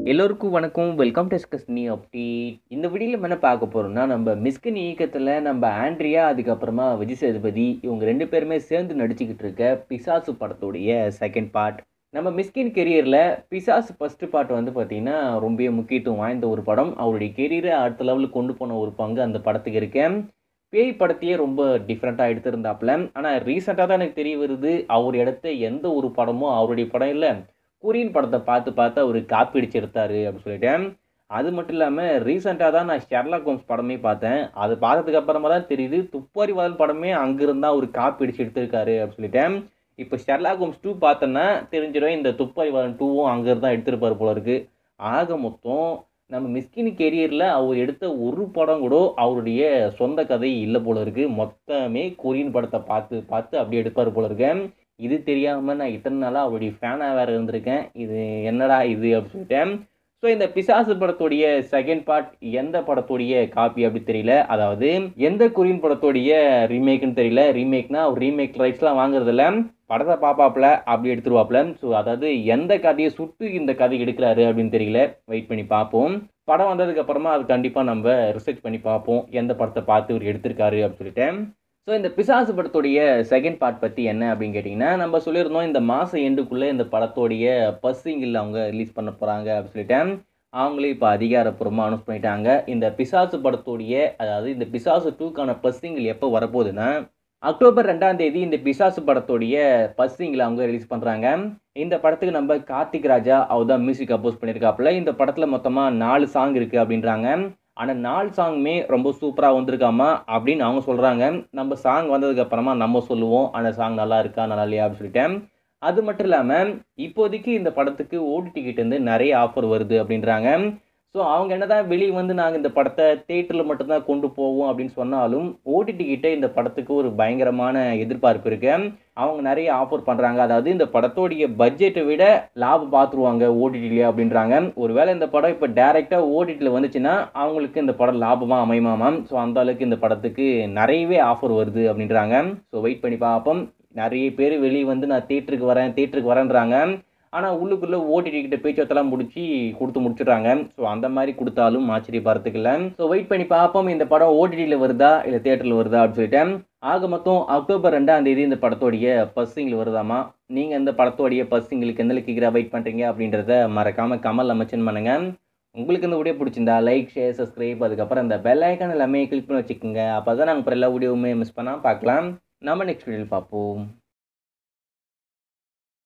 எல்லோருக்கும் வணக்கம் welcome to ஸ்கஸ்னி update இந்த வீடியோவில் என்ன பார்க்க போகிறோம்னா நம்ம மிஸ்கின் இயக்கத்தில் நம்ம ஆண்ட்ரியா அதுக்கப்புறமா விஜய் சேதுபதி இவங்க ரெண்டு பேருமே சேர்ந்து நடிச்சுக்கிட்டு இருக்க பிசாசு படத்துடைய செகண்ட் பார்ட் நம்ம மிஸ்கின் கெரியரில் பிசாசு ஃபஸ்ட்டு பார்ட் வந்து பார்த்திங்கன்னா ரொம்ப முக்கியத்துவம் வாய்ந்த ஒரு படம் அவருடைய கெரியரை அடுத்த லெவலுக்கு கொண்டு போன ஒரு பங்கு அந்த படத்துக்கு இருக்கேன் பேய் படத்தையே ரொம்ப டிஃப்ரெண்ட்டாக எடுத்திருந்தாப்புல ஆனால் ரீசெண்டாக தான் எனக்கு தெரிய வருது அவர் எடுத்த எந்த ஒரு படமும் அவருடைய படம் இல்லை கொரியன் படத்தை பார்த்து பார்த்து அவர் காப்பி அடிச்சு எடுத்தாரு அப்படின்னு சொல்லிட்டேன் அது மட்டும் இல்லாமல் ரீசெண்டாக தான் நான் ஷெர்லாக் ஹோம்ஸ் படமே பார்த்தேன் அது பார்த்ததுக்கு அப்புறமா தான் தெரியுது துப்பாரி வாதல் படமே அங்கிருந்தா அவர் காப்பி அடிச்சு எடுத்திருக்காரு அப்படின்னு சொல்லிட்டேன் இப்போ ஷெர்லாக் ஹோம்ஸ் டூ பார்த்தோன்னா தெரிஞ்சிடும் இந்த துப்பாரி வாதன் டூவும் அங்கிருந்து தான் எடுத்திருப்பார் போல இருக்கு ஆக மொத்தம் நம்ம மிஸ்கின் கெரியரில் அவர் எடுத்த ஒரு படம் கூட அவருடைய சொந்த கதை இல்லை போல இருக்கு மொத்தமே கொரியன் படத்தை பார்த்து பார்த்து அப்படியே எடுப்பார் போல இருக்கேன் இது தெரியாமல் நான் இத்தனை நாளாக அவருடைய ஃபேனாக வேறு இருந்திருக்கேன் இது என்னடா இது அப்படின்னு சொல்லிட்டேன் ஸோ இந்த பிசாசு படத்துடைய செகண்ட் பார்ட் எந்த படத்துடைய காப்பி அப்படி தெரியல அதாவது எந்த கொரியன் படத்துடைய ரீமேக்னு தெரியல ரீமேக்னா அவர் ரீமேக் ரைட்ஸ்லாம் வாங்குறதில்ல படத்தை பார்ப்பாப்புல அப்படி எடுத்துருவாப்புல ஸோ அதாவது எந்த கதையை சுட்டு இந்த கதை எடுக்கிறாரு அப்படின்னு தெரியல வெயிட் பண்ணி பார்ப்போம் படம் வந்ததுக்கு அப்புறமா அது கண்டிப்பாக நம்ம ரிசர்ச் பண்ணி பார்ப்போம் எந்த படத்தை பார்த்து இவர் எடுத்திருக்காரு அப்படின்னு சொல்லிட்டேன் ஸோ இந்த பிசாசு படத்துடைய செகண்ட் பார்ட் பற்றி என்ன அப்படின்னு கேட்டிங்கன்னா நம்ம சொல்லியிருந்தோம் இந்த மாதம் எண்டுக்குள்ளே இந்த படத்தோடைய பஸ் சிங்கிள் அவங்க ரிலீஸ் பண்ண போகிறாங்க அப்படின்னு சொல்லிட்டேன் அவங்களே இப்போ அதிகாரப்பூர்வமாக அனௌன்ஸ் பண்ணிட்டாங்க இந்த பிசாசு படத்துடைய அதாவது இந்த பிசாசு டூக்கான பஸ் சிங்கிள் எப்போ வரப்போகுதுன்னா அக்டோபர் ரெண்டாம் தேதி இந்த பிசாசு படத்துடைய பஸ் சிங்கிள் அவங்க ரிலீஸ் பண்ணுறாங்க இந்த படத்துக்கு நம்ம கார்த்திக் ராஜா அவர் தான் மியூசிக் கம்போஸ் பண்ணியிருக்காப்புல இந்த படத்தில் மொத்தமாக நாலு சாங் இருக்குது அப்படின்றாங்க ஆனால் நாலு சாங்குமே ரொம்ப சூப்பராக வந்திருக்காமா அப்படின்னு அவங்க சொல்கிறாங்க நம்ம சாங் வந்ததுக்கு அப்புறமா நம்ம சொல்லுவோம் அந்த சாங் நல்லா இருக்கா நல்லா இல்லையா அப்படின்னு சொல்லிட்டேன் அது மட்டும் இல்லாமல் இப்போதைக்கு இந்த படத்துக்கு ஓடிடி கிட்டேருந்து நிறைய ஆஃபர் வருது அப்படின்றாங்க ஸோ அவங்க என்ன தான் வெளியே வந்து நாங்கள் இந்த படத்தை தேட்டரில் மட்டும்தான் கொண்டு போவோம் அப்படின்னு சொன்னாலும் ஓடிடி கிட்ட இந்த படத்துக்கு ஒரு பயங்கரமான எதிர்பார்ப்பு இருக்கு அவங்க நிறைய ஆஃபர் பண்ணுறாங்க அதாவது இந்த படத்தோடைய பட்ஜெட்டை விட லாபம் பார்த்துருவாங்க ஓடிடிலே அப்படின்றாங்க ஒருவேளை இந்த படம் இப்போ டேரெக்டாக ஓடிடியில் வந்துச்சுன்னா அவங்களுக்கு இந்த படம் லாபமாக அமையுமாமாம் ஸோ அந்த அளவுக்கு இந்த படத்துக்கு நிறையவே ஆஃபர் வருது அப்படின்றாங்க ஸோ வெயிட் பண்ணி பார்ப்போம் நிறைய பேர் வெளியே வந்து நான் தேட்டருக்கு வரேன் தேட்டருக்கு வரேன்றாங்க ஆனால் உள்ளுக்குள்ளே ஓடிடி கிட்ட பேச்சுவார்த்தெல்லாம் முடிச்சு கொடுத்து முடிச்சிடுறாங்க ஸோ அந்த மாதிரி கொடுத்தாலும் ஆச்சரியப்படுறதுக்கு இல்லை ஸோ வெயிட் பண்ணி பார்ப்போம் இந்த படம் ஓடிடியில் வருதா இல்லை தேட்டரில் வருதா அப்படின்னு சொல்லிட்டேன் ஆக மொத்தம் அக்டோபர் ரெண்டாம் தேதி இந்த படத்தோடைய பஸ்ஸிங்கில் வருதாமா நீங்கள் இந்த படத்தோடைய பஸ்ஸிங்களுக்கு எந்த லக்கிக்கிறா வெயிட் பண்ணுறீங்க அப்படின்றத மறக்காமல் கமல் மென்ஷன் பண்ணுங்கள் உங்களுக்கு இந்த வீடியோ பிடிச்சிருந்தா லைக் ஷேர் சப்ஸ்கிரைப் அதுக்கப்புறம் இந்த பெல் ஐக்கான் எல்லாமே கிளிக் பண்ணி வச்சுக்கோங்க அப்போ தான் நாங்கள் அப்புறம் எல்லா வீடியோவுமே மிஸ் பண்ணால் பார்க்கலாம் நம்ம நெக்ஸ்ட் வீடியோவில் பார்ப்போம்